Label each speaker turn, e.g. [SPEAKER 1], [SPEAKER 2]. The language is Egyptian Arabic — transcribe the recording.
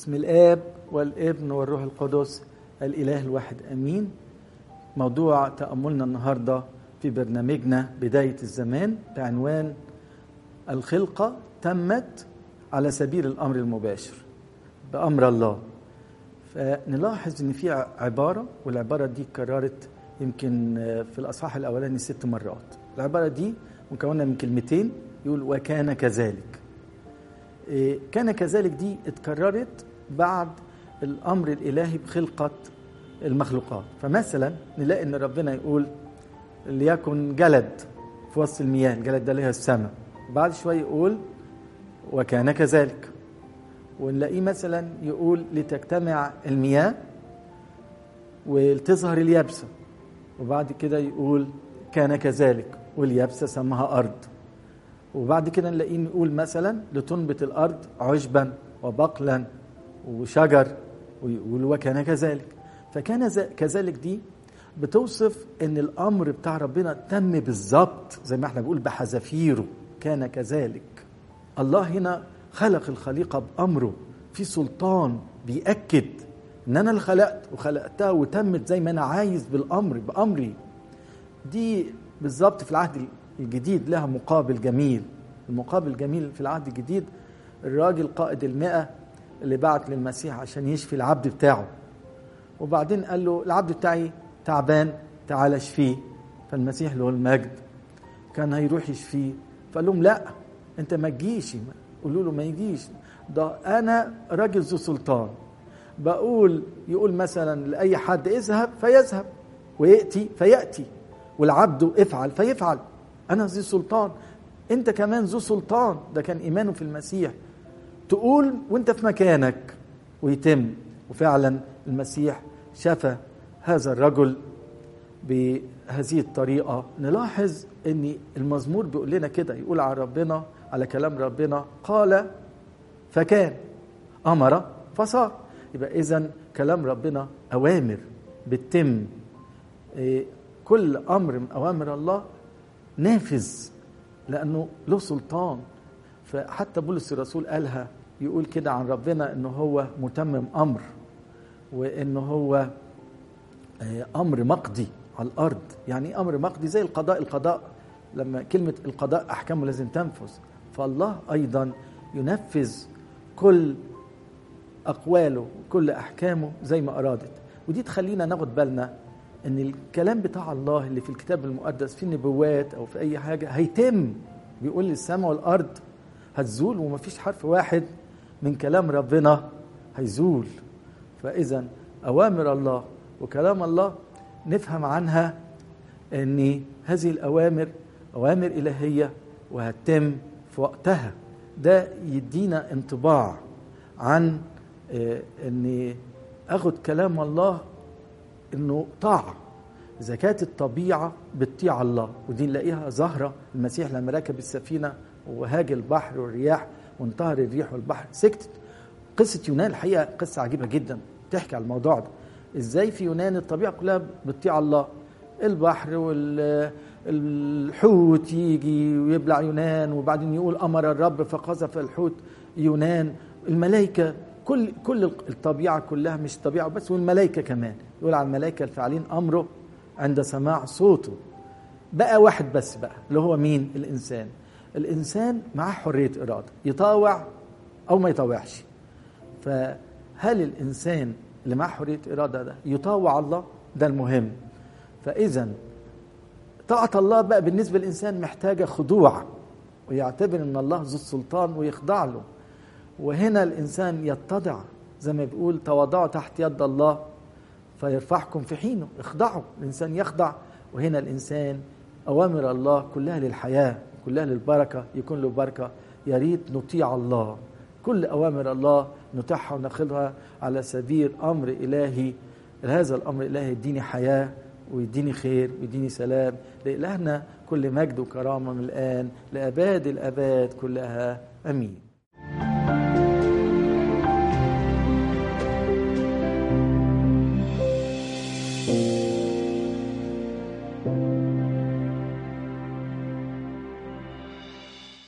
[SPEAKER 1] باسم الآب والابن والروح القدس الإله الواحد أمين موضوع تأملنا النهاردة في برنامجنا بداية الزمان بعنوان الخلقة تمت على سبيل الأمر المباشر بأمر الله فنلاحظ ان في عباره والعباره دي اتكررت يمكن في الاصحاح الاولاني ست مرات العباره دي مكونه من كلمتين يقول وكان كذلك كان كذلك دي اتكررت بعد الامر الالهي بخلقه المخلوقات فمثلا نلاقي ان ربنا يقول ليكن جلد في وسط المياه الجلد ده ليها السماء بعد شويه يقول وكان كذلك ونلاقيه مثلا يقول لتجتمع المياه وتظهر اليابسة وبعد كده يقول كان كذلك واليابسة سماها أرض وبعد كده نلاقيه يقول مثلا لتنبت الأرض عشبا وبقلا وشجر ويقول وكان كذلك فكان كذلك دي بتوصف ان الامر بتاع ربنا تم بالظبط زي ما احنا بنقول بحذافيره كان كذلك الله هنا خلق الخليقه بامره في سلطان بيأكد ان انا اللي خلقت وخلقتها وتمت زي ما انا عايز بالامر بامري دي بالظبط في العهد الجديد لها مقابل جميل المقابل الجميل في العهد الجديد الراجل قائد المئة اللي بعت للمسيح عشان يشفي العبد بتاعه وبعدين قال له العبد بتاعي تعبان تعال اشفيه فالمسيح له المجد كان هيروح يشفيه فقال لهم لا انت ما تجيش قولوا له ما يجيش ده انا راجل ذو سلطان بقول يقول مثلا لاي حد اذهب فيذهب وياتي فياتي والعبد افعل فيفعل انا ذو سلطان انت كمان ذو سلطان ده كان ايمانه في المسيح تقول وانت في مكانك ويتم وفعلا المسيح شفى هذا الرجل بهذه الطريقة نلاحظ ان المزمور بيقول لنا كده يقول على ربنا على كلام ربنا قال فكان امر فصار يبقى اذا كلام ربنا اوامر بتتم كل امر من اوامر الله نافذ لانه له سلطان فحتى بولس الرسول قالها يقول كده عن ربنا انه هو متمم امر وانه هو امر مقضي على الارض يعني ايه امر مقضي زي القضاء القضاء لما كلمه القضاء احكامه لازم تنفذ فالله ايضا ينفذ كل اقواله وكل احكامه زي ما ارادت ودي تخلينا ناخد بالنا ان الكلام بتاع الله اللي في الكتاب المقدس في النبوات او في اي حاجه هيتم بيقول السماء والارض هتزول ومفيش حرف واحد من كلام ربنا هيزول فاذا اوامر الله وكلام الله نفهم عنها ان هذه الاوامر اوامر الهيه وهتتم في وقتها ده يدينا انطباع عن ان اخد كلام الله انه طاعه اذا كانت الطبيعه بتطيع الله ودي نلاقيها ظاهره المسيح لما ركب السفينه وهاج البحر والرياح وانتهر الريح والبحر سكتت قصه يونان الحقيقه قصه عجيبه جدا تحكي على الموضوع ده ازاي في يونان الطبيعه كلها بتطيع الله البحر والحوت يجي ويبلع يونان وبعدين يقول امر الرب فقذف الحوت يونان الملائكه كل كل الطبيعه كلها مش الطبيعه بس والملائكه كمان يقول على الملائكه الفاعلين امره عند سماع صوته بقى واحد بس بقى اللي هو مين الانسان الانسان معاه حريه اراده يطاوع او ما يطاوعش فهل الانسان اللي معاه حريه اراده ده يطاوع الله ده المهم فاذا طاعه الله بقى بالنسبه للانسان محتاجه خضوع ويعتبر ان الله ذو السلطان ويخضع له وهنا الانسان يتضع زي ما بيقول تواضعوا تحت يد الله فيرفعكم في حينه اخضعوا الانسان يخضع وهنا الانسان اوامر الله كلها للحياه كلها للبركه يكون له بركه يا ريت نطيع الله كل اوامر الله نطيعها وناخذها على سبيل امر الهي هذا الامر الالهي يديني حياه ويديني خير ويديني سلام لإلهنا كل مجد وكرامه من الان لاباد الاباد كلها امين
[SPEAKER 2] thank you